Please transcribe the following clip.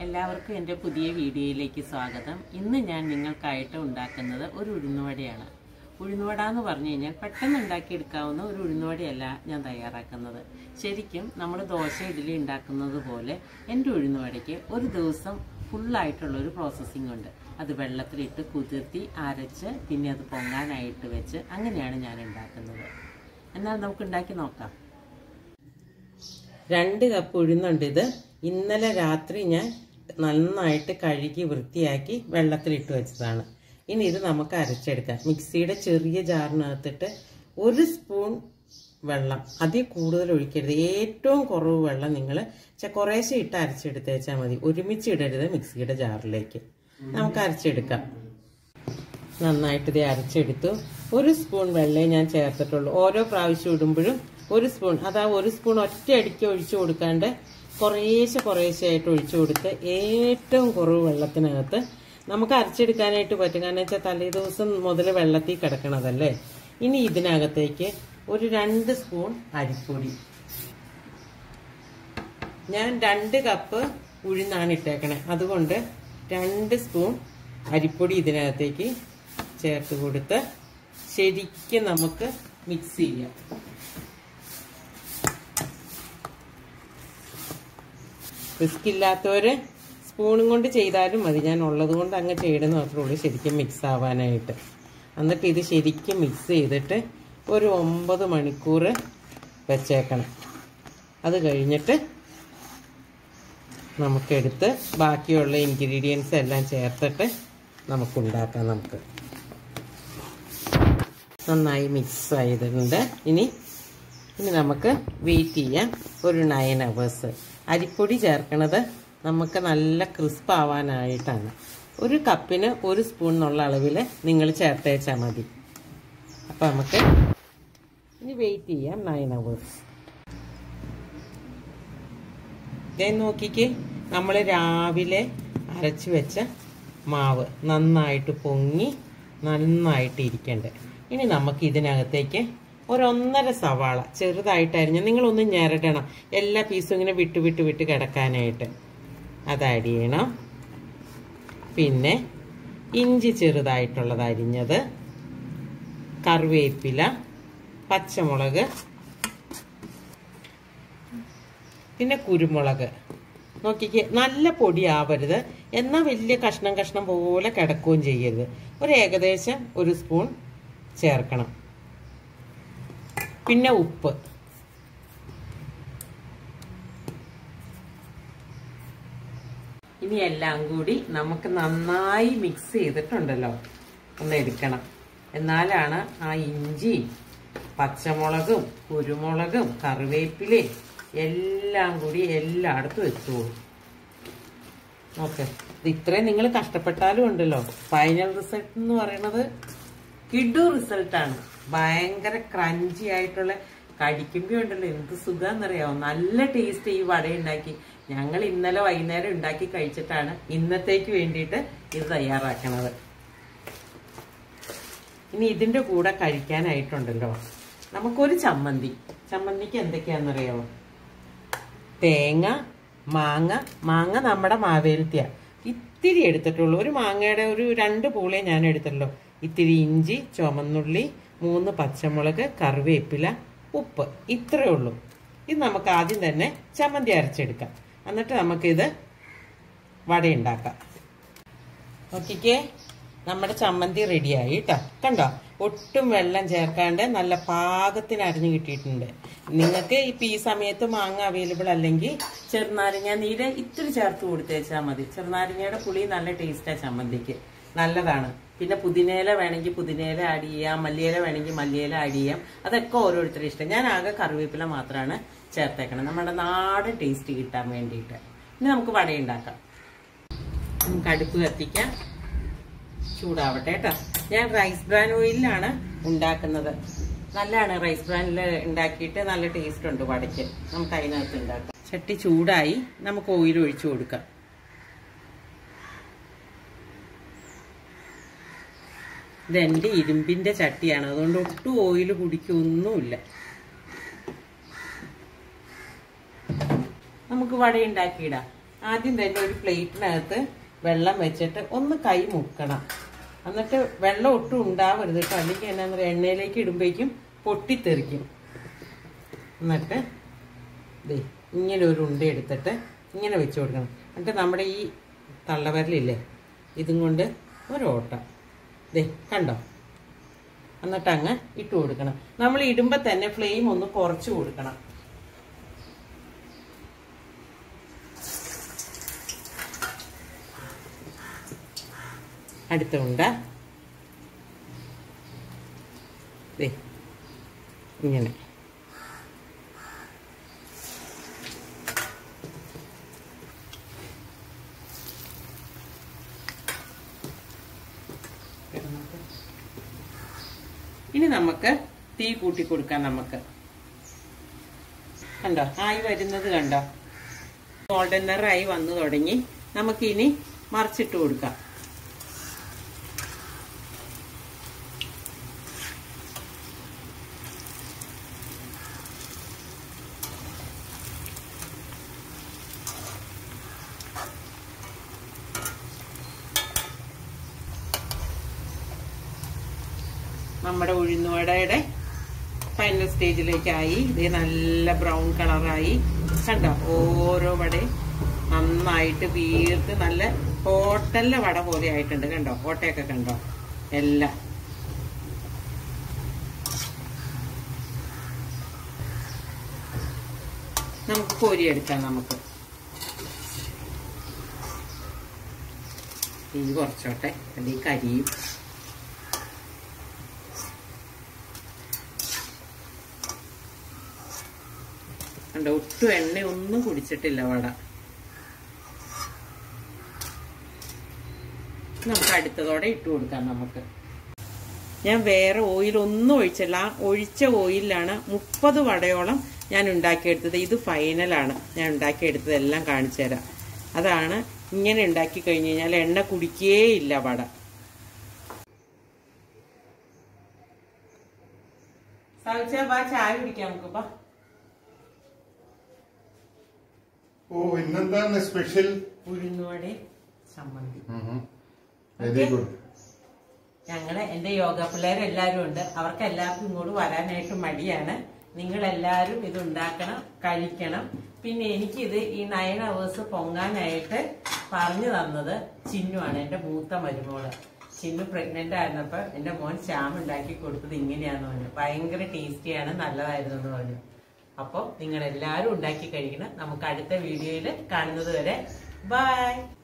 എല്ലാവർക്കും എൻ്റെ പുതിയ വീഡിയോയിലേക്ക് സ്വാഗതം ഇന്ന് ഞാൻ നിങ്ങൾക്കായിട്ട് ഉണ്ടാക്കുന്നത് ഒരു ഉഴുന്നുവടയാണ് ഉഴുന്നുവട എന്ന് പറഞ്ഞു കഴിഞ്ഞാൽ പെട്ടെന്ന് ഉണ്ടാക്കിയെടുക്കാവുന്ന ഒരു ഉഴുന്നുവടയല്ല ഞാൻ തയ്യാറാക്കുന്നത് ശരിക്കും നമ്മൾ ദോശ ഇഡ്ഡലി ഉണ്ടാക്കുന്നത് പോലെ എൻ്റെ ഉഴുന്നുവടയ്ക്ക് ഒരു ദിവസം ഫുള്ളായിട്ടുള്ള ഒരു പ്രോസസ്സിംഗ് ഉണ്ട് അത് വെള്ളത്തിലിട്ട് കുതിർത്തി അരച്ച് പിന്നെ അത് പൊങ്ങാനായിട്ട് വെച്ച് അങ്ങനെയാണ് ഞാൻ ഉണ്ടാക്കുന്നത് എന്നാൽ നമുക്ക് ഉണ്ടാക്കി നോക്കാം രണ്ട് കപ്പ് ഉഴുന്നുണ്ട് ഇത് ഇന്നലെ രാത്രി ഞാൻ നന്നായിട്ട് കഴുകി വൃത്തിയാക്കി വെള്ളത്തിലിട്ട് വെച്ചതാണ് ഇനി ഇത് നമുക്ക് അരച്ചെടുക്കാം മിക്സിയുടെ ചെറിയ ജാറിനകത്തിട്ട് ഒരു സ്പൂൺ വെള്ളം അതിൽ കൂടുതൽ ഒഴിക്കരുത് ഏറ്റവും കുറവ് വെള്ളം നിങ്ങൾ കുറേശ്ശെ ഇട്ട് അരച്ചെടുത്ത് വെച്ചാൽ മതി ഒരുമിച്ച് ഇടരുത് മിക്സിയുടെ ജാറിലേക്ക് നമുക്ക് അരച്ചെടുക്കാം നന്നായിട്ട് ഇത് അരച്ചെടുത്തു ഒരു സ്പൂൺ വെള്ളമേ ഞാൻ ചേർത്തിട്ടുള്ളൂ ഓരോ പ്രാവശ്യം ഇടുമ്പോഴും ഒരു സ്പൂൺ അതാ ഒരു സ്പൂൺ ഒറ്റ അടിക്ക് ഒഴിച്ചു കൊടുക്കാണ്ട് കുറേശ്ശെ കുറേശ്ശെ ആയിട്ട് ഒഴിച്ചു കൊടുത്ത് ഏറ്റവും കുറവ് വെള്ളത്തിനകത്ത് നമുക്ക് അരച്ചെടുക്കാനായിട്ട് പറ്റും കാരണം വെച്ചാൽ തലേ ദിവസം മുതൽ വെള്ളത്തിൽ കിടക്കണതല്ലേ ഇനി ഇതിനകത്തേക്ക് ഒരു രണ്ട് സ്പൂൺ അരിപ്പൊടി ഞാൻ രണ്ട് കപ്പ് ഉഴുന്നാണ് ഇട്ടേക്കണേ അതുകൊണ്ട് രണ്ട് സ്പൂൺ അരിപ്പൊടി ഇതിനകത്തേക്ക് ചേർത്ത് കൊടുത്ത് ശരിക്കും നമുക്ക് മിക്സ് ചെയ്യാം റിസ്ക് ഇല്ലാത്തവര് സ്പൂണും കൊണ്ട് ചെയ്താലും മതി ഞാൻ ഉള്ളത് കൊണ്ട് അങ്ങ് ചെയ്യണമെന്ന് മാത്രമേ ഉള്ളൂ ശരിക്കും മിക്സ് ആവാനായിട്ട് എന്നിട്ട് ഇത് ശരിക്കും മിക്സ് ചെയ്തിട്ട് ഒരു ഒമ്പത് മണിക്കൂർ വെച്ചേക്കണം അത് കഴിഞ്ഞിട്ട് നമുക്കെടുത്ത് ബാക്കിയുള്ള ഇൻഗ്രീഡിയൻസ് എല്ലാം ചേർത്തിട്ട് നമുക്കുണ്ടാക്കാം നമുക്ക് നന്നായി മിക്സ് ആയതുകൊണ്ട് ഇനി ഇനി നമുക്ക് വെയിറ്റ് ചെയ്യാം ഒരു നയൻ അവേഴ്സ് അരിപ്പൊടി ചേർക്കണത് നമുക്ക് നല്ല ക്രിസ്പ് ആവാനായിട്ടാണ് ഒരു കപ്പിന് ഒരു സ്പൂൺ എന്നുള്ള അളവിൽ നിങ്ങൾ ചേർത്തേച്ചാൽ മതി അപ്പം നമുക്ക് ഇനി വെയിറ്റ് ചെയ്യാം നയൻ അവേഴ്സ് ഇതേ നോക്കിക്ക് നമ്മൾ രാവിലെ അരച്ച് വെച്ച മാവ് നന്നായിട്ട് പൊങ്ങി നന്നായിട്ട് ഇരിക്കണ്ടേ ഇനി നമുക്ക് ഇതിനകത്തേക്ക് ഒരൊന്നര സവാള ചെറുതായിട്ട് അരിഞ്ഞ് നിങ്ങളൊന്ന് ഞെരടണം എല്ലാ പീസും ഇങ്ങനെ വിട്ട് വിട്ട് വിട്ട് കിടക്കാനായിട്ട് അത് ആഡ് ചെയ്യണം പിന്നെ ഇഞ്ചി ചെറുതായിട്ടുള്ളത് അരിഞ്ഞത് കറിവേപ്പില പച്ചമുളക് പിന്നെ കുരുമുളക് നോക്കിക്ക് നല്ല പൊടിയാവരുത് എന്നാൽ വലിയ കഷ്ണം കഷ്ണം പോലെ കിടക്കുകയും ചെയ്യരുത് ഒരു ഏകദേശം ഒരു സ്പൂൺ ചേർക്കണം പിന്നെ ഉപ്പ് ഇനി എല്ലാം കൂടി നമുക്ക് നന്നായി മിക്സ് ചെയ്തിട്ടുണ്ടല്ലോ ഒന്ന് എടുക്കണം എന്നാലാണ് ആ ഇഞ്ചി പച്ചമുളകും കുരുമുളകും കറിവേപ്പിലയും എല്ലാം കൂടി എല്ലായിടത്തും എത്തുള്ളൂ ഓക്കെ ഇത് ഇത്രയും നിങ്ങൾ കഷ്ടപ്പെട്ടാലും ഉണ്ടല്ലോ ഫൈനൽ റിസൾട്ട് എന്ന് പറയുന്നത് കിഡു റിസൾട്ടാണ് ഭയങ്കര ക്രഞ്ചി ആയിട്ടുള്ള കടിക്കുമ്പോൾ ഉണ്ടല്ലോ എന്ത് സുഖാന്നറിയാമോ നല്ല ടേസ്റ്റ് ഈ വട ഉണ്ടാക്കി ഞങ്ങൾ ഇന്നലെ വൈകുന്നേരം ഉണ്ടാക്കി കഴിച്ചിട്ടാണ് ഇന്നത്തേക്ക് വേണ്ടിയിട്ട് ഇത് തയ്യാറാക്കണത് ഇനി ഇതിന്റെ കൂടെ കഴിക്കാനായിട്ടുണ്ടല്ലോ നമുക്കൊരു ചമ്മന്തി ചമ്മന്തിക്ക് എന്തൊക്കെയാണെന്നറിയാമോ തേങ്ങ മാങ്ങ മാങ്ങ നമ്മുടെ മാവേലിത്തിയ ഇത്തിരി എടുത്തിട്ടുള്ളൂ ഒരു മാങ്ങയുടെ ഒരു രണ്ട് പൂളേ ഞാൻ എടുത്തല്ലോ ഇത്തിരി ഇഞ്ചി ചുമന്നുള്ളി മൂന്ന് പച്ചമുളക് കറിവേപ്പില ഉപ്പ് ഇത്രയേ ഉള്ളൂ ഇത് നമുക്ക് ആദ്യം തന്നെ ചമ്മന്തി അരച്ചെടുക്കാം എന്നിട്ട് നമുക്കിത് വടയുണ്ടാക്കാം നോക്കിക്കേ നമ്മുടെ ചമ്മന്തി റെഡിയായി കേട്ടോ കണ്ടോ ഒട്ടും വെള്ളം ചേർക്കാണ്ട് നല്ല പാകത്തിന് അരിഞ്ഞു കിട്ടിയിട്ടുണ്ട് നിങ്ങൾക്ക് ഇപ്പം ഈ സമയത്ത് മാങ്ങ അവൈലബിൾ അല്ലെങ്കിൽ ചെറുനാരങ്ങ നീര് ഇത്തിരി ചേർത്ത് കൊടുത്തേച്ചാൽ മതി ചെറുനാരങ്ങയുടെ പുളി നല്ല ടേസ്റ്റാണ് ചമ്മന്തിക്ക് നല്ലതാണ് പിന്നെ പുതിനയില വേണമെങ്കിൽ പുതിനയില ആഡ് ചെയ്യാം മല്ലിയില വേണമെങ്കിൽ മല്ലിയില ആഡ് ചെയ്യാം അതൊക്കെ ഓരോരുത്തരുടെ ഇഷ്ടം ഞാൻ ആകെ കറിവേപ്പില മാത്രമാണ് ചേർത്തേക്കണം നമ്മുടെ നാടൻ ടേസ്റ്റ് കിട്ടാൻ വേണ്ടിയിട്ട് ഇനി നമുക്ക് വടയുണ്ടാക്കാം നമുക്ക് അടുപ്പ് കത്തിക്കാം ചൂടാവട്ടെ കേട്ടോ ഞാൻ റൈസ് ബ്രാൻ ഓയിലിലാണ് ഉണ്ടാക്കുന്നത് നല്ലതാണ് റൈസ് ബ്രാനിൽ ഉണ്ടാക്കിയിട്ട് നല്ല ടേസ്റ്റ് ഉണ്ട് വടയ്ക്ക് നമുക്ക് അതിനകത്ത് ഉണ്ടാക്കാം ചട്ടി ചൂടായി നമുക്ക് ഓയിൽ ഒഴിച്ചു കൊടുക്കാം ഇതെന്റെ ഇരുമ്പിന്റെ ചട്ടിയാണ് അതുകൊണ്ട് ഒട്ടും ഓയിൽ കുടിക്കൊന്നുമില്ല നമുക്ക് വട ഉണ്ടാക്കിയിടാം ആദ്യം തന്നെ ഒരു പ്ലേറ്റിനകത്ത് വെള്ളം വെച്ചിട്ട് ഒന്ന് കൈ മുക്കണം എന്നിട്ട് വെള്ളം ഒട്ടും ഉണ്ടാവരുത് കേട്ടോ അല്ലെങ്കിൽ എന്നാന്ന് പറയുക എണ്ണയിലേക്ക് ഇടുമ്പോഴേക്കും പൊട്ടിത്തെറിക്കും എന്നിട്ട് ദേ ഇങ്ങനെ ഒരു ഉണ്ട എടുത്തിട്ട് ഇങ്ങനെ വെച്ച് കൊടുക്കണം എന്നിട്ട് നമ്മുടെ ഈ തള്ളവരലില്ലേ ഇതും കൊണ്ട് ഒരു ഓട്ട ദേ കണ്ടോ എന്നിട്ട് അങ്ങ് ഇട്ട് കൊടുക്കണം നമ്മൾ ഇടുമ്പോൾ തന്നെ ഫ്ലെയിം ഒന്ന് കുറച്ച് കൊടുക്കണം അടുത്ത ഉണ്ട ദേ ഇങ്ങനെ ഇനി നമുക്ക് തീ കൂട്ടി കൊടുക്കാം നമുക്ക് കണ്ടോ ആയി വരുന്നത് കണ്ടോ ഗോൾഡൻ നിറായി വന്നു തുടങ്ങി നമുക്കിനി മറിച്ചിട്ട് കൊടുക്കാം നമ്മുടെ ഉഴുന്നുവടയുടെ ഫൈനൽ സ്റ്റേജിലേക്കായി ഇത് നല്ല ബ്രൗൺ കളറായി കണ്ടോ ഓരോ വടയും നന്നായിട്ട് വീർത്ത് നല്ല ഹോട്ടലിലെ വട പോലെ ആയിട്ടുണ്ട് കണ്ടോ ഓട്ടയൊക്കെ കണ്ടോ എല്ലാം നമുക്ക് കോരിയെടുക്കാം നമുക്ക് തീ കുറച്ചോട്ടെ അല്ലെങ്കിൽ കരിയും കണ്ടോ ഒട്ടും എണ്ണ ഒന്നും കുടിച്ചിട്ടില്ല വട നമുക്ക് അടുത്തതോടെ ഇട്ട് കൊടുക്കാം നമുക്ക് ഞാൻ വേറെ ഓയിൽ ഒന്നും ഒഴിച്ചില്ല ആ ഒഴിച്ച ഓയിലാണ് മുപ്പത് വടയോളം ഞാൻ ഉണ്ടാക്കിയെടുത്തത് ഇത് ഫൈനലാണ് ഞാൻ ഉണ്ടാക്കിയെടുത്തത് എല്ലാം കാണിച്ചു തരാം അതാണ് ഇങ്ങനെ ഉണ്ടാക്കി കഴിഞ്ഞ് കഴിഞ്ഞാൽ എണ്ണ കുടിക്കേയില്ല വട സാവിച്ച ബാ ചായ കുടിക്കാം നമുക്ക് ബാ ഓ ഇന്നെന്താണ് സ്പെഷ്യൽ ഉഴുന്നുവടെ ചമ്മന്തി വെരി ഗുഡ് ഞങ്ങള് എന്റെ യോഗ പിള്ളേർ എല്ലാവരും ഉണ്ട് അവർക്ക് എല്ലാവർക്കും ഇങ്ങോട്ട് വരാനായിട്ട് മടിയാണ് നിങ്ങൾ എല്ലാവരും ഇത് ഉണ്ടാക്കണം കഴിക്കണം പിന്നെ എനിക്കിത് ഈ നയൻ അവേഴ്സ് പൊങ്ങാനായിട്ട് പറഞ്ഞു തന്നത് ചിന്നുവാണ് എന്റെ മൂത്ത മരുമോള് ചിന്നു പ്രഗ്നന്റ് ആയിരുന്നപ്പോ എന്റെ മോൻ ശ്യാം ഉണ്ടാക്കി കൊടുത്തത് ഇങ്ങനെയാന്ന് പറഞ്ഞു ഭയങ്കര ടേസ്റ്റിയാണ് നല്ലതായിരുന്നു എന്ന് പറഞ്ഞു അപ്പോൾ നിങ്ങൾ എല്ലാവരും ഉണ്ടാക്കി കഴിക്കണം നമുക്ക് അടുത്ത വീഡിയോയിൽ കാണുന്നത് വരെ ബൈ